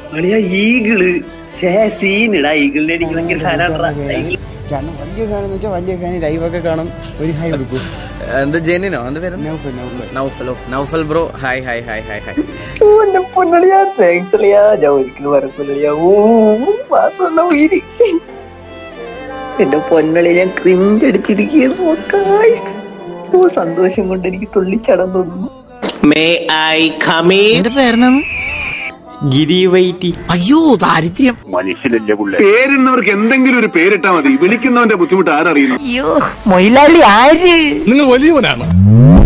അളിയാ ഈഗിള് ഷേ സീനിടാ ഈഗിളിനെ എനിക്ക് ഭയങ്കര ഫാനാണ് കാരണം വലിയ ഫാൻ എന്ന് വെച്ചാൽ വലിയ ഫാൻ ലൈവ് ഒക്കെ കാണും ഒരു ഹൈ കൊടുക്കും എന്ത് ജെനിനോ എന്ത് പേര് നൗഫൽ നൗഫൽ നൗഫൽ ഓ, Naufal bro hi hi hi hi hi എന്റെ പൊന്നളിയാ താങ്ക്സ് അളിയാ ഞാൻ ഒരിക്കലും മറക്കില്ലളിയാ ഓ മാസം ഉയിര് എന്റെ പൊന്നളി ഞാൻ ക്രിഞ്ച് അടിച്ചിരിക്കുകയാണ് ഓ, guys. ഓ സന്തോഷം കൊണ്ട് എനിക്ക് തുള്ളിച്ചടം തോന്നുന്നു മേ ഐ കമീ എന്റെ പേരെന്നാണ് ഗിരി വൈറ്റി അയ്യോ ദാരിദ്ര്യം പേരിടുന്നവർക്ക് എന്തെങ്കിലും ഒരു പേരിട്ടാ മതി വിളിക്കുന്നവന്റെ ബുദ്ധിമുട്ട് ആരറിയുന്നു നിങ്ങൾ വലിയവനാണ്